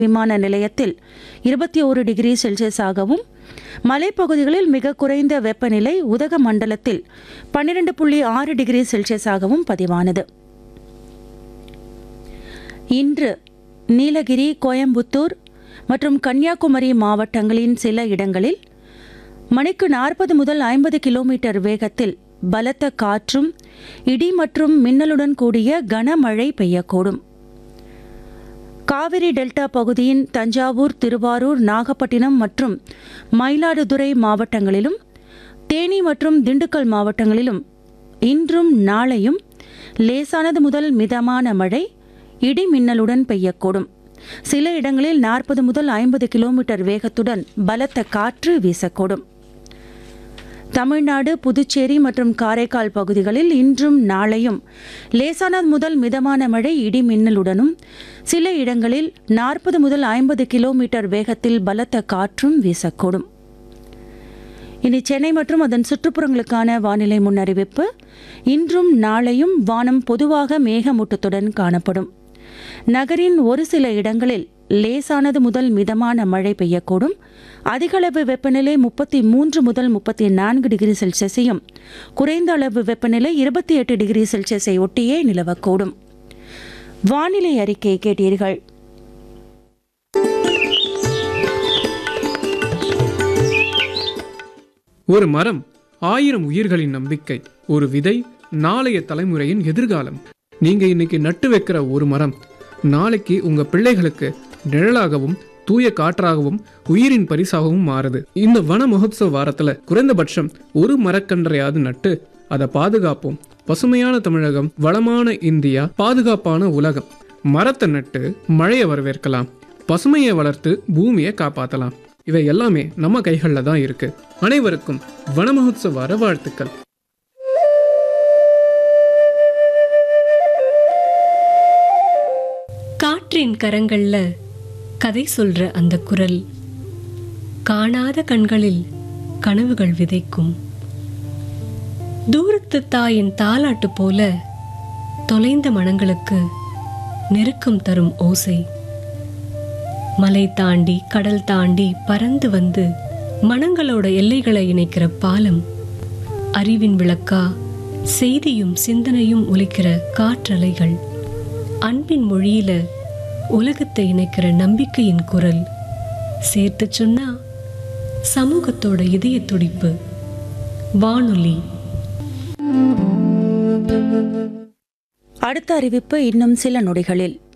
விமான நிலையத்தில் இருபத்தி ஓரு டிகிரி செல்சியஸாகவும் மலைப்பகுதிகளில் மிக குறைந்த வெப்பநிலை உதகமண்டலத்தில் பன்னிரண்டு புள்ளி ஆறு டிகிரி செல்சியஸாகவும் பதிவானது இன்று நீலகிரி கோயம்புத்தூர் மற்றும் கன்னியாகுமரி மாவட்டங்களின் சில இடங்களில் மணிக்கு நாற்பது முதல் ஐம்பது கிலோமீட்டர் வேகத்தில் பலத்த காற்றும் இடி மற்றும் மின்னலுடன் கூடிய கனமழை பெய்யக்கூடும் காவிரி டெல்டா பகுதியின் தஞ்சாவூர் திருவாரூர் நாகப்பட்டினம் மற்றும் மயிலாடுதுறை மாவட்டங்களிலும் தேனி மற்றும் திண்டுக்கல் மாவட்டங்களிலும் இன்றும் நாளையும் லேசானது முதல் மிதமான மழை இடி மின்னலுடன் பெய்யக்கூடும் சில இடங்களில் நாற்பது முதல் ஐம்பது கிலோமீட்டர் வேகத்துடன் பலத்த காற்று வீசக்கூடும் தமிழ்நாடு புதுச்சேரி மற்றும் காரைக்கால் பகுதிகளில் இன்றும் நாளையும் லேசானது முதல் மிதமான மழை இடி மின்னலுடனும் சில இடங்களில் நாற்பது முதல் ஐம்பது கிலோமீட்டர் வேகத்தில் பலத்த காற்றும் வீசக்கூடும் இனி சென்னை மற்றும் அதன் சுற்றுப்புறங்களுக்கான வானிலை முன்னறிவிப்பு இன்றும் நாளையும் வானம் பொதுவாக மேகமூட்டத்துடன் காணப்படும் நகரின் ஒரு சில இடங்களில் லேசானது முதல் மிதமான மழை பெய்யக்கூடும் அதிகளவு வெப்பநிலை முப்பத்தி மூன்று முதல் முப்பத்தி நான்கு டிகிரி செல்சியஸையும் குறைந்த அளவு வெப்பநிலை இருபத்தி எட்டு டிகிரி செல்சியஸை ஒட்டியே நிலவக்கூடும் வானிலை அறிக்கை கேட்டீர்கள் ஒரு மரம் ஆயிரம் உயிர்களின் நம்பிக்கை ஒரு விதை நாளைய தலைமுறையின் எதிர்காலம் நீங்க இன்னைக்கு நட்டு வைக்கிற ஒரு மரம் நாளைக்கு உங்க பிள்ளைகளுக்கு நிழலாகவும் தூய காற்றாகவும் உயிரின் பரிசாகவும் மாறுது இந்த வன மகோத்சவ வாரத்துல குறைந்தபட்சம் ஒரு மரக்கன்றையாவது நட்டு அதை பாதுகாப்போம் பசுமையான தமிழகம் வளமான இந்தியா பாதுகாப்பான உலகம் மரத்தை நட்டு மழையை வரவேற்கலாம் பசுமையை வளர்த்து பூமியை காப்பாத்தலாம் இவை எல்லாமே நம்ம கைகளில் தான் இருக்கு அனைவருக்கும் வன மகோத்சவ வார வாழ்த்துக்கள் காற்றின் கரங்கள்ல கதை சொல்ற அந்த குரல் காணாத கண்களில் கனவுகள் விதைக்கும் தூரத்து தாயின் தாலாட்டு போல தொலைந்த மனங்களுக்கு நெருக்கம் தரும் ஓசை மலை தாண்டி கடல் தாண்டி பறந்து வந்து மனங்களோட எல்லைகளை இணைக்கிற பாலம் அறிவின் விளக்கா செய்தியும் சிந்தனையும் ஒலிக்கிற காற்றலைகள் அன்பின் மொழியில உலகத்தை இணைக்கிற நம்பிக்கையின் குரல் சேர்த்து சொன்னா சமூகத்தோட இதய துடிப்பு வானொலி அடுத்த அறிவிப்பு இன்னும் சில நொடிகளில்